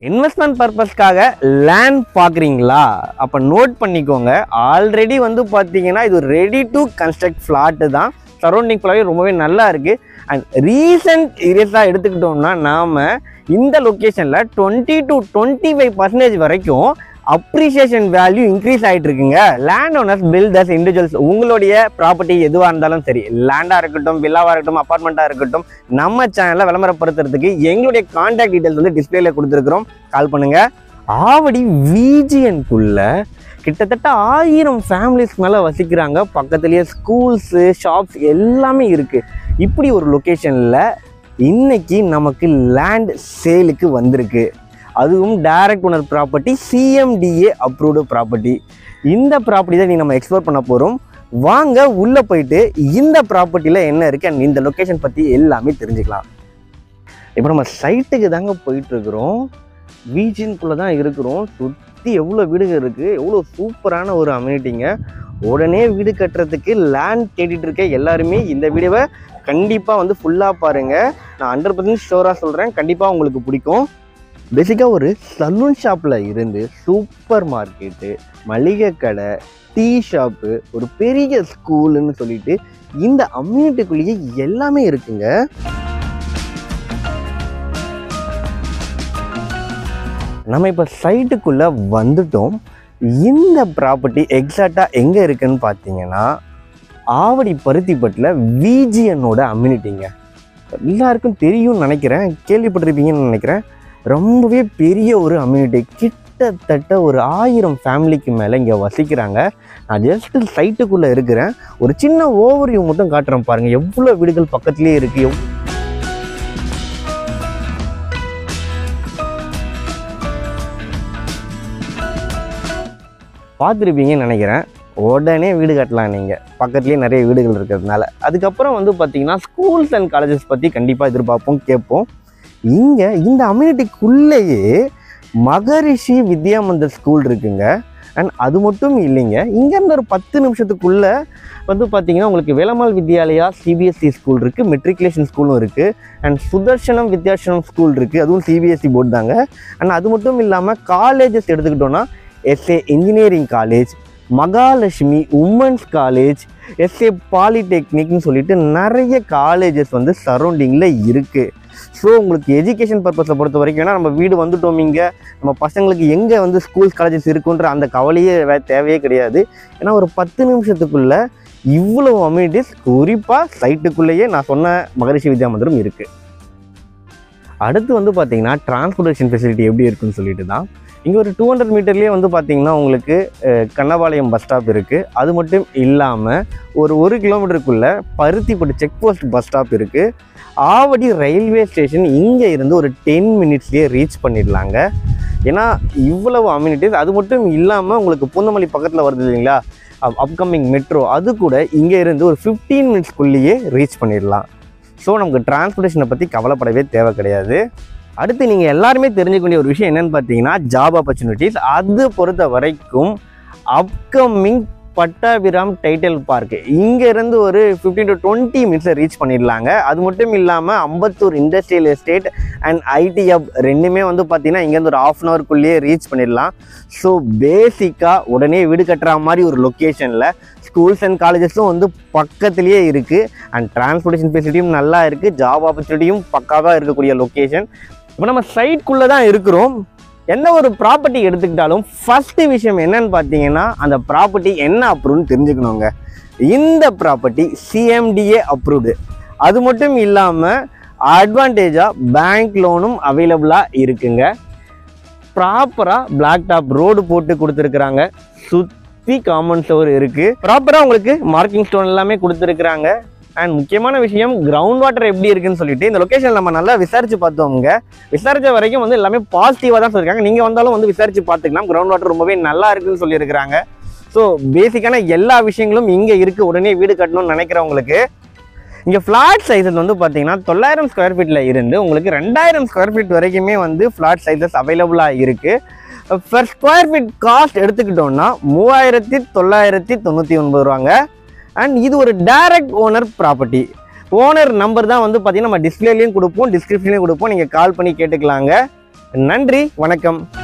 investment பர்பஸ்க்காக land பார்க்குறீங்களா அப்போ நோட் பண்ணிக்கோங்க ஆல்ரெடி வந்து பார்த்தீங்கன்னா இது ரெடி டு கன்ஸ்ட்ரக்ட் ஃப்ளாட்டு தான் சரௌண்டிங் ஃபுல்லாகவே ரொம்பவே நல்லா இருக்குது அண்ட் ரீசன்ட் ஏரியாஸாக எடுத்துக்கிட்டோம்னா நாம் இந்த லொக்கேஷனில் twenty to twenty five percentage வரைக்கும் அப்ரிசியேஷன் வேல்யூ இன்க்ரீஸ் ஆகிட்டு இருக்குங்க லேண்ட் ஓனர்ஸ் பில்டர்ஸ் இண்டிவிஜுவல்ஸ் உங்களுடைய ப்ராப்பர்ட்டி எதுவாக இருந்தாலும் சரி லேண்டாக இருக்கட்டும் வில்லாவாக இருக்கட்டும் அப்பார்ட்மெண்ட்டாக இருக்கட்டும் நம்ம சேனலை விளம்பரப்படுத்துறதுக்கு எங்களுடைய கான்டாக்ட் டீடைல்ஸ் வந்து டிஸ்பிளேல கொடுத்துருக்குறோம் கால் பண்ணுங்க ஆவடி விஜிஎன்குள்ள கிட்டத்தட்ட ஆயிரம் ஃபேமிலிஸ் மேலே வசிக்கிறாங்க பக்கத்துலேயே ஸ்கூல்ஸு ஷாப்ஸ் எல்லாமே இருக்குது இப்படி ஒரு லொக்கேஷனில் இன்னைக்கு நமக்கு லேண்ட் சேலுக்கு வந்திருக்கு அதுவும் direct owner property CMDA approved property இந்த ப்ராப்பர்ட்டி தான் நீ நம்ம எக்ஸ்ப்ளோர் பண்ண போகிறோம் வாங்க உள்ளே போயிட்டு இந்த ப்ராப்பர்ட்டியில் என்ன இருக்குது அண்ட் இந்த லொக்கேஷன் பற்றி எல்லாமே தெரிஞ்சுக்கலாம் இப்போ நம்ம சைட்டுக்கு தாங்க போயிட்டுருக்குறோம் பீச்சின்குள்ளே தான் இருக்கிறோம் சுற்றி எவ்வளோ வீடுகள் இருக்குது எவ்வளோ சூப்பரான ஒரு அம்யூனிட்டிங்க உடனே வீடு கட்டுறதுக்கு லேண்ட் தேடிட்டு இருக்க எல்லாருமே இந்த வீடியோவை கண்டிப்பாக வந்து ஃபுல்லாக பாருங்கள் நான் ஹண்ட்ரட் பர்சன்ட் ஷோராக சொல்கிறேன் கண்டிப்பாக உங்களுக்கு பிடிக்கும் பேசிக்காக ஒரு சலூன் ஷாப்பில் இருந்து சூப்பர் மார்க்கெட்டு மளிகை கடை டீ ஷாப்பு ஒரு பெரிய ஸ்கூலுன்னு சொல்லிட்டு இந்த அம்யூனிட்டிக்குள்ளேயே எல்லாமே இருக்குங்க நம்ம இப்போ சைட்டுக்குள்ளே வந்துட்டோம் இந்த ப்ராப்பர்ட்டி எக்ஸாக்டாக எங்கே இருக்குன்னு பார்த்தீங்கன்னா ஆவடி பருத்திப்பட்டில் விஜிஎன்னோட அம்யூனிட்டிங்க எல்லாருக்கும் தெரியும்னு நினைக்கிறேன் கேள்விப்பட்டிருப்பீங்கன்னு நினைக்கிறேன் ரொம்பவே பெரிய ஒரு அம்யூனிட்டி கிட்டத்தட்ட ஒரு ஆயிரம் ஃபேமிலிக்கு மேலே இங்கே வசிக்கிறாங்க நான் ஜஸ்ட் சைட்டுக்குள்ளே இருக்கிறேன் ஒரு சின்ன ஓவர்வியூ மட்டும் காட்டுறேன் பாருங்கள் எவ்வளோ வீடுகள் பக்கத்துலேயே இருக்குது எவ் பார்த்துருப்பீங்கன்னு நினைக்கிறேன் உடனே வீடு கட்டலாம் நீங்கள் பக்கத்துலேயே நிறைய வீடுகள் இருக்கிறதுனால அதுக்கப்புறம் வந்து பார்த்தீங்கன்னா ஸ்கூல்ஸ் அண்ட் காலேஜஸ் பற்றி கண்டிப்பாக எதிர்பார்ப்போம் கேட்போம் இங்கே இந்த அம்யூனிட்டிக்குள்ளேயே மகரிஷி வித்யா மந்திர் ஸ்கூல் இருக்குங்க அண்ட் அது மட்டும் இல்லைங்க இங்கேருந்து ஒரு பத்து நிமிஷத்துக்குள்ளே வந்து பார்த்தீங்கன்னா உங்களுக்கு வேலம்மாள் வித்யாலயா சிபிஎஸ்சி ஸ்கூல் இருக்குது மெட்ரிகுலேஷன் ஸ்கூலும் இருக்குது அண்ட் சுதர்ஷனம் வித்யாசனம் ஸ்கூல் இருக்குது அதுவும் சிபிஎஸ்சி போர்டு தாங்க அண்ட் அது மட்டும் இல்லாமல் காலேஜஸ் எடுத்துக்கிட்டோன்னா SA engineering college Mahalakshmi women's college SA பாலிடெக்னிக்னு சொல்லிட்டு நிறைய காலேஜஸ் வந்து சரௌண்டிங்கில் இருக்குது ஸோ உங்களுக்கு எஜுகேஷன் பர்பஸை பொறுத்த வரைக்கும் ஏன்னா நம்ம வீடு வந்துட்டோம் இங்கே நம்ம பசங்களுக்கு எங்கே வந்து ஸ்கூல்ஸ் காலேஜஸ் இருக்குன்ற அந்த கவலையே வே தேவையே கிடையாது ஏன்னா ஒரு பத்து நிமிஷத்துக்குள்ள இவ்வளவு அம்யூனிட்டிஸ் குறிப்பாக சைட்டுக்குள்ளேயே நான் சொன்ன மகரிஷி வித்யா மந்திரம் இருக்குது அடுத்து வந்து பார்த்தீங்கன்னா டிரான்ஸ்போர்ட்டேஷன் ஃபெசிலிட்டி எப்படி இருக்குன்னு சொல்லிட்டு தான் இங்கே ஒரு டூ ஹண்ட்ரட் மீட்டர்லேயே வந்து பார்த்தீங்கன்னா உங்களுக்கு அஹ், கண்ணபாளையம் பஸ் ஸ்டாப் இருக்குது அது மட்டும் இல்லாமல் ஒரு ஒரு கிலோமீட்டருக்குள்ளே Paruthipattu check post bus stop இருக்குது ஆவடி ரயில்வே ஸ்டேஷன் இங்கே இருந்து ஒரு டென் மினிட்ஸ்லேயே ரீச் பண்ணிடலாங்க ஏன்னா இவ்வளவு அம்யூனிட்டிஸ் அது மட்டும் இல்லாமல் உங்களுக்கு பூந்தமல்லி பக்கத்தில் வருது இல்லைங்களா அப்கமிங் மெட்ரோ அது கூட இங்கே இருந்து ஒரு ஃபிஃப்டீன் மினிட்ஸ்க்குள்ளேயே ரீச் பண்ணிடலாம் ஸோ நமக்கு டிரான்ஸ்போர்ட்டேஷனை பற்றி கவலைப்படவே தேவை கிடையாது அடுத்து நீங்கள் எல்லாருமே தெரிஞ்சுக்க வேண்டிய ஒரு விஷயம் என்னன்னு பார்த்தீங்கன்னா ஜாப் ஆப்பர்ச்சுனிட்டிஸ் அது பொறுத்த வரைக்கும் அப்கமிங் பட்டாபிராம் டைட்டில் பார்க் இங்கேருந்து ஒரு ஃபிஃப்டீன் டு டுவெண்ட்டி மினிட்ஸில் ரீச் பண்ணிடலாங்க அது மட்டும் இல்லாமல் Ambattur industrial estate and IT hub ரெண்டுமே வந்து பார்த்தீங்கன்னா இங்கேருந்து ஒரு ஆஃப் அன் ஹவர்க்குள்ளேயே ரீச் பண்ணிடலாம் ஸோ பேசிக்காக உடனே வீடு கட்டுற மாதிரி ஒரு லொக்கேஷனில் ஸ்கூல்ஸ் அண்ட் காலேஜஸும் வந்து பக்கத்துலேயே இருக்குது அண்ட் டிரான்ஸ்போர்ட்டேஷன் ஃபெசிலிட்டியும் நல்லா இருக்குது ஜாப் ஆப்பர்ச்சுனிட்டியும் பக்காவாக இருக்கக்கூடிய லொக்கேஷன் இப்போ நம்ம சைட்குள்ளே தான் இருக்கிறோம் எந்த ஒரு ப்ராப்பர்ட்டி எடுத்துக்கிட்டாலும் ஃபஸ்ட்டு விஷயம் என்னன்னு பார்த்தீங்கன்னா அந்த ப்ராப்பர்ட்டி என்ன அப்ரூவ்னு தெரிஞ்சுக்கணுங்க இந்த ப்ராப்பர்ட்டி சிஎம்டிஏ அப்ரூவ்டு அது மட்டும் இல்லாமல் அட்வான்டேஜாக பேங்க் லோனும் அவைலபிளாக இருக்குங்க ப்ராப்பராக பிளாக் டாப் ரோடு போட்டு கொடுத்துருக்குறாங்க சுற்றி காமன் ஸ்டோர் இருக்குது ப்ராப்பராக உங்களுக்கு மார்க்கிங் ஸ்டோன் எல்லாமே கொடுத்துருக்குறாங்க அண்ட் முக்கியமான விஷயம் கிரவுண்ட் வாட்டர் எப்படி இருக்குன்னு சொல்லிட்டு இந்த லொக்கேஷன் நம்ம நல்லா விசாரிச்சு பார்த்தோம்ங்க விசாரிச்ச வரைக்கும் வந்து எல்லாமே பாசிட்டிவாக தான் சொல்லியிருக்காங்க நீங்கள் வந்தாலும் வந்து விசாரிச்சு பார்த்துக்கலாம் கிரவுண்ட் வாட்டர் ரொம்பவே நல்லா இருக்குன்னு சொல்லியிருக்கிறாங்க ஸோ பேசிக்கான எல்லா விஷயங்களும் இங்கே இருக்குது உடனே வீடு கட்டணும்னு நினைக்கிறவங்களுக்கு இங்கே ஃப்ளாட் சைஸஸ் வந்து பார்த்தீங்கன்னா தொள்ளாயிரம் ஸ்கொயர் ஃபீட்டில் இருந்து உங்களுக்கு ரெண்டாயிரம் ஸ்கொயர் ஃபீட் வரைக்குமே வந்து ஃப்ளாட் சைஸஸ் அவைலபிளாக இருக்குது ஃபர் ஸ்கொயர் ஃபீட் காஸ்ட் எடுத்துக்கிட்டோம்னா மூவாயிரத்தி தொள்ளாயிரத்தி தொண்ணூற்றி ஒன்பது ரூபாங்க அண்ட் இது ஒரு direct owner property owner number தான் வந்து பார்த்தீங்கன்னா நம்ம டிஸ்பிளேலையும் கொடுப்போம் டிஸ்கிரிப்ஷன்லையும் கொடுப்போம் நீங்கள் கால் பண்ணி கேட்டுக்கலாங்க நன்றி வணக்கம்